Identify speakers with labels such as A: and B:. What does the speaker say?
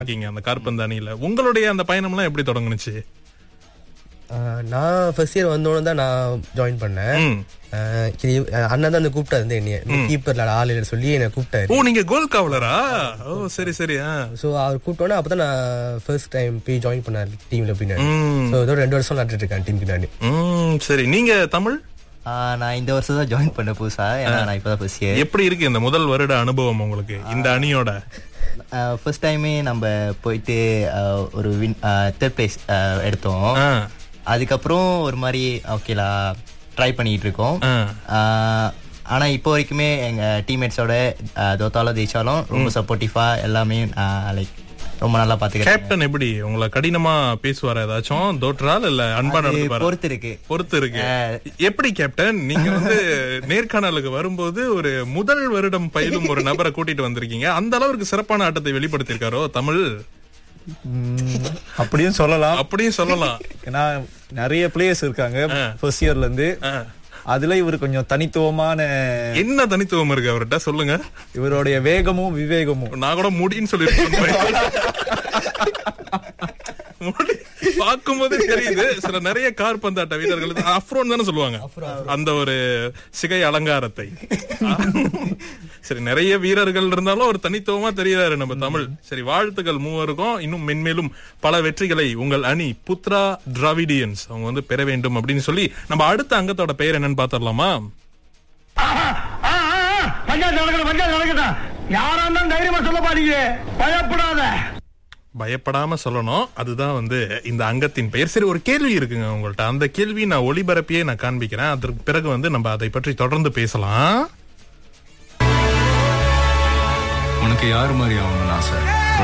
A: இருக்கீங்க அந்த கார்பந்து அணியில உங்களுடைய அந்த பயணம்லாம் எப்படி தொடங்குனுச்சு
B: ஆஹ் நான் ஃபர்ஸ்ட் இயர் வந்தோடனே தான் நான் ஜாயின் பண்ணேன்
A: ம்.
B: ஆஹ் இது அஹ் அண்ணன் தான் வந்து கூப்பிட்டாரு வந்து என்னைய கீப்பர்ல ஆள் இல்லைன்னு சொல்லி என்னை கூப்பிட்டாரு
A: ஓ நீங்க கோல் காவலரா ஓ சரி சரி ஆ.
B: ஸோ அவர் கூப்பிட்டோன்னே அப்போ தான் நான் ஃபர்ஸ்ட் டைம் போய் ஜாயின் பண்ணார் டீம்ல பின்னாடி
A: ம்.
B: ஸோ இதோட ரெண்டு வருஷம் விளாண்டுட்டு இருக்கேன் டீம் பின்னாடி
A: ம் சரி நீங்க தமிழ்
C: ஆ, நான் இந்த வருஷம் தான் ஜாயின் பண்ண புதுசா ஏன்னா நான் இப்பதான் ஃபர்ஸ்ட் இயர்
A: எப்படி இருக்கு இந்த முதல் வருட அனுபவம் உங்களுக்கு இந்த அணியோட
C: ஃபர்ஸ்ட் டைமே நம்ம போயிட்டு ஆ, ஒரு வின் தேர்ட் பிளேஸ் எடுத்தோம்
A: ஆ.
C: அதுக்கப்புறம் ஒரு மாதிரி ஓகேலா ட்ரை பண்ணிட்டு இருக்கோம்
A: ஆ.
C: ஆ, ஆனா இப்போ வரைக்குமே எங்க டீம்மேட்ஸோட தோத்தாலும் ஜெயிச்சாலும் ரொம்ப சப்போர்ட்டிவா எல்லாமே லைக் ரொம்ப நல்லா பாத்துக்கிறேன்
A: கேப்டன் எப்படி உங்களை கடினமா பேசுவார் ஏதாச்சும் தோற்றால் இல்ல அன்பா நடந்துப்பாரு
C: பொறுத்து இருக்கு
A: பொறுத்து இருக்கு எப்படி கேப்டன் நீங்க வந்து நேர்காணலுக்கு வரும்போது ஒரு முதல் வருடம் பயிலும் ஒரு நபரை கூட்டிட்டு வந்திருக்கீங்க அந்த அளவுக்கு சிறப்பான ஆட்டத்தை வெளிப்படுத்திருக்காரோ தமிழ்
D: ம், அப்படியும் சொல்லலாம்
A: அப்படியும் சொல்லலாம்
D: ஏன்னா நிறைய பிளேயர்ஸ் இருக்காங்க ஃபர்ஸ்ட் இயர்ல இருந்து
A: ஆ.
D: அதுல இவர் கொஞ்சம் தனித்துவமான
A: என்ன தனித்துவம் இருக்கு அவர்கிட்ட சொல்லுங்க
D: இவருடைய வேகமும் விவேகமும்
A: நான் கூட முடின்னு சொல்லிருக்கேன் முடி பார்க்கும்போதே தெரியுது சில நிறைய கார் பந்தாட்ட வீரர்கள் அஃப்ரோன் தானே சொல்லுவாங்க அந்த ஒரு சிகை அலங்காரத்தை சரி நிறைய வீரர்கள் இருந்தாலும் ஒரு தனித்துவமா தெரியாரு நம்ம தமிழ் சரி வாழ்த்துக்கள் மூவருக்கும் இன்னும் மென்மேலும் பல வெற்றிகளை உங்கள் அணி புத்ரா டிராவிடியன்ஸ் அவங்க வந்து பெற வேண்டும் அப்படின்னு சொல்லி நம்ம அடுத்த அங்கத்தோட பெயர் என்னன்னு பாத்திரலாமா
E: பஞ்சாயத்து நடக்கணும் பஞ்சாயத்து நடக்கட்டும் யாரா இருந்தாலும் தைரியமா சொல்ல பாருங்க பயப்படாத
A: பயப்படாம சொல்லணும் அதுதான் வந்து இந்த அங்கத்தின் பெயர் சரி ஒரு கேள்வி இருக்குங்க உங்கள்ட்ட அந்த கேள்வி நான் ஒளிபரப்பியே நான் காண்பிக்கிறேன் அதற்கு பிறகு வந்து நம்ம அதை பற்றி தொடர்ந்து பேசலாம்
F: உனக்கு யார் மாதிரி ஆகணும்னு ஆசை